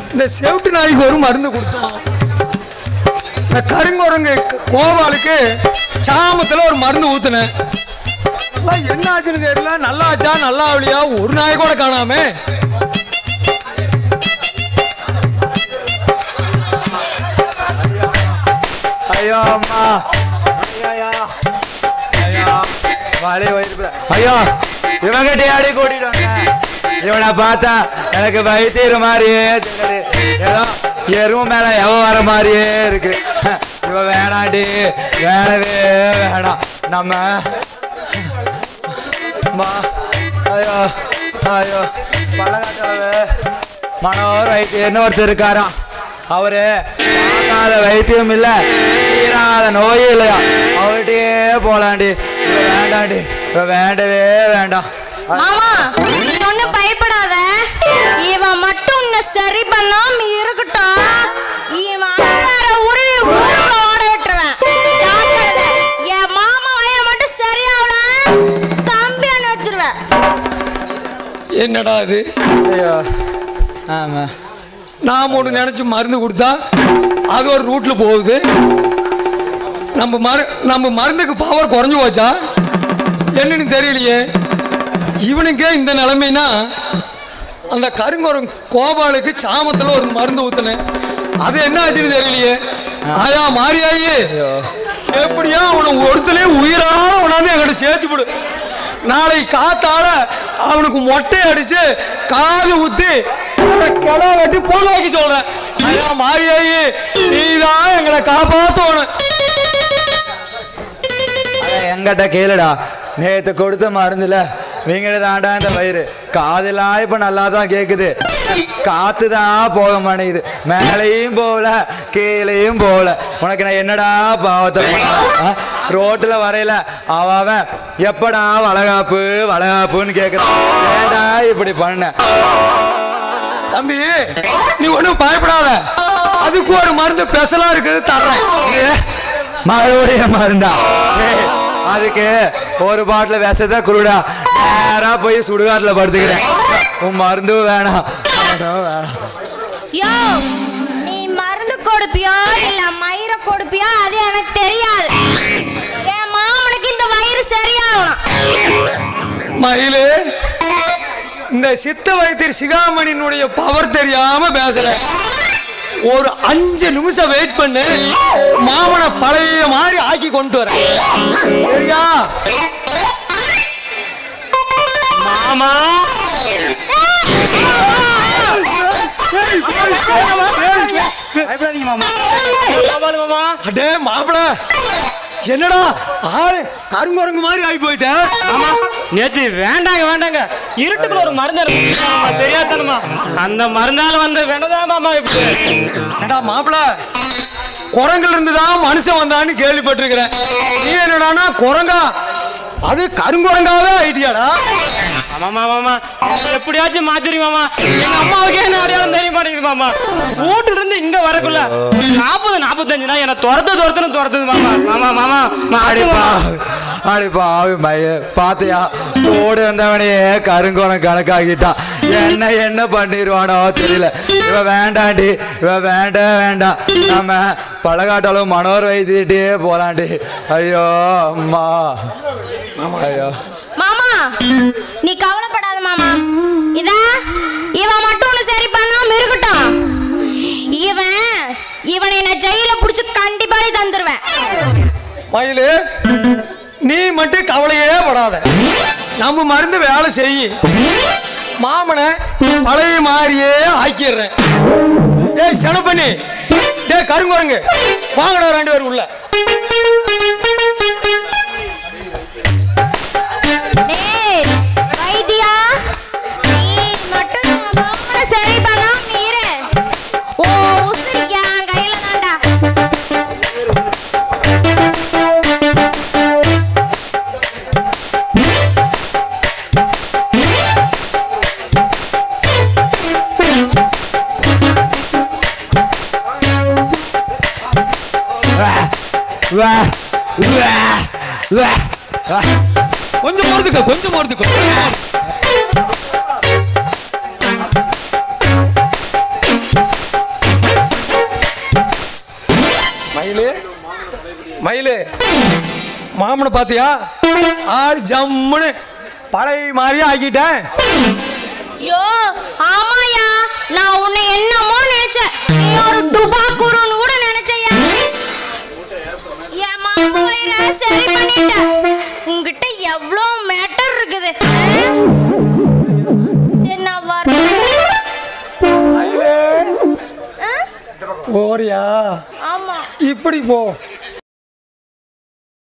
இந்த செவிட்டு நாய்க்கு ஒரு மருந்து கொடுத்தோம் இந்த கருங்குரங்கு க- கோபாலுக்கு சாமத்தில் ஒரு மருந்து ஊத்துனேன் அதான் என்ன ஆச்சுன்னு தெரியல நல்லா ஆச்சா நல்லா ஆகலையா ஒரு நாய் கூட காணாமே ஐயோ அம்மா ஐயா ஐயா வலி வயிறு ஐயோ இவங்கிட்ட ஆடி கூட்டிட்டு வந்தேன் இவனை பார்த்தா எனக்கு வயிற்று மாதிரியே தெரியுது ஏதோ எருவு மேல எவன் வர மாதிரியே இருக்கு இவன் வேணாண்டி வேணவே வேணாம் நம்ம மா ஐயோ ஐயோ பள்ளக்காட்டாவே மனோர் வைத்தியர்னு ஒருத்தர் இருக்காராம் அவரு பார்க்காத வைத்தியம் இல்ல தீராத நோயும் இல்லையா அவர்கிட்டயே போலாண்டி இவ வேண்டாண்டி இவ வேண்டவே வேண்டாம் மாமா நீ ஒண்ணும் பயப்படாத இவன் மட்டும் உன்னை சரி பண்ணாம இருக்கட்டும் இவன் வேற உருவி ஊருக்குள்ள ஓட விட்டுருவேன் ஜாக்கிரதை என் மாமா வயிறு மட்டும் சரியாவல தம்பி அண்ணு வச்சிருவேன் என்னடா இது ஐயோ ஆமா நாம் ஒன்று நினச்சி மருந்து கொடுத்தா அது ஒரு ரூட்டில் போகுது நம்ம மரு நம்ம மருந்துக்கு பவர் குறைஞ்சு போச்சா என்னன்னு தெரியலையே இவனுக்கே இந்த நிலைமைனா அந்த கருங்குரம் கோபாலுக்கு சாமத்தில் ஒரு மருந்து ஊத்துனேன் அது என்ன ஆச்சுன்னு தெரியலையே ஆயா மாறியாயி எப்படியா அவனை ஒருத்தலே உயிரான உணர்ந்து என்கிட்ட சேர்த்து விடு நாளை காத்தால அவனுக்கு மொட்டை அடிச்சு காது ஊத்தி கிடா வெட்டி போக வைக்க சொல்றேன் ஐயா மாரியாயி நீதான் எங்களை காப்பாத்தணும் அட எங்கிட்ட கேளுடா நேத்து கொடுத்த மருந்துல நீங்க தாண்டா இந்த வயிறு காதெல்லாம் இப்ப நல்லா தான் கேக்குது காத்து தான் போக மாட்டேங்குது மேலேயும் போகல கீழேயும் போகல உனக்கு நான் என்னடா பாவத்தை பண்ணேன்? ஆ? ரோட்டுல வரையில அவன் அவன் எப்படா வளகாப்பு வளகாப்புன்னு கேக்குறான் ஏன்டா இப்படி பண்ண தம்பி நீ ஒன்றும் பயப்படாத அதுக்கு ஒரு மருந்து பெசலா இருக்குது தர்றேன் ஏ, மறுபடியும் மருந்தா ஏய், அதுக்கு ஒரு பாட்டில் விஷத்தை குருடா நேரா போய் சுடுகாட்டில் படுத்துக்கிறேன் உன் மருந்தும் வேணாம் அவனும் வேணாம் யோ நீ மருந்து கொடுப்பியோ இல்ல மயிரை கொடுப்பியோ அது எனக்கு தெரியாது என் மாமனுக்கு இந்த வயிறு சரியாகணும் மயிலு இந்த சித்த வைத்தியர் சிகாமணியினுடைய பவர் தெரியாம பேசல ஒரு அஞ்சு நிமிஷம் வெயிட் பண்ணு மாமனை பழைய மாதிரி ஆக்கி கொண்டு வரேன் சரியா மாமா அடே மாப்பிள என்னடா ஆளு கருங்குரங்கு மாதிரி ஆகி போயிட்டேன் ஆமா நேத்து வேண்டாங்க வேண்டாங்க இருட்டுக்குள்ள ஒரு மருந்து இருக்கு ஆமா, தெரியாதனமா அந்த மருந்தால வந்து வேணதான் மாமா இப்படி ஏடா மாப்பிள குரங்குல இருந்து தான் மனுஷன் வந்தான்னு கேள்விப்பட்டிருக்கிறேன் நீ என்னடானா குரங்கா அது கருங்குரங்காவே ஐடியாடா ஆமாமா மாமா எப்படியாச்சும் மாத்திரி மாமா எங்க அம்மாவுக்கே என்ன அடையாளம் தெரிய மாட்டேங்குது மாமா வீட்டுல இருந்து இங்க வரக்குள்ள நாற்பது நாற்பத்தஞ்சு நாள் என்ன துரத்து துரத்துன்னு துரத்துது மாமா மாமா மாமா மாத்து அடிப்பா மாமா. அடிப்பா மய பாத்தியா ஓடு வந்தவனையே கருங்கோணம் கணக்காக்கிட்டான் என்ன என்ன பண்ணிடுவானோ தெரியல இவன் வேண்டாண்டி இவன் வேண்டாம் வேண்டாம் நம்ம பழகாட்டாலும் மனோர் வைத்திட்டே போலாண்டி ஐயோ அம்மா ஐயோ மாமா நீ கவலைப்படாத மாமா இதா இவன் மட்டும் ஒண்ணு சரி பண்ணாம இருக்கட்டும் இவன் இவனை நான் ஜெயில புடிச்சு கண்டிப்பாவே தந்துருவேன் மயிலு நீ மட்டும் கவலையே படாத நம்ம மருந்து வேலை செய் மாமனை பழைய மாதிரியே ஆக்கிடுறேன் டேய் செனப்பண்ணி டேய் கருங்குரங்கு வாங்கடா ரெண்டு பேரும் உள்ள டேய் வைத்தியா நீ மட்டும் நம்ம மாமனை சரி பண்ணாம இரு ஓ உசிரி என் கையில தான்டா வா வா வா வா வா கொஞ்சம் மருந்துக்க கொஞ்சம் மருந்துக்க மயிலு மாமனை பாத்தியா ஆள் ஜம்முன்னு பழைய மாதிரியே ஆக்கிட்டேன் ஐயோ ஆமாயா நான் உன்னை என்னமோ நினைச்சேன் நீ ஒரு டுபாக்குருன்னு கூட நினைச்சையா என் மாமா வயிற சரி பண்ணிட்டேன் உன்கிட்ட எவ்வளோ மேட்டர் இருக்குது ஆ? சரி, நான் வரேன். ஆ? போறியா ஆமா இப்படி போ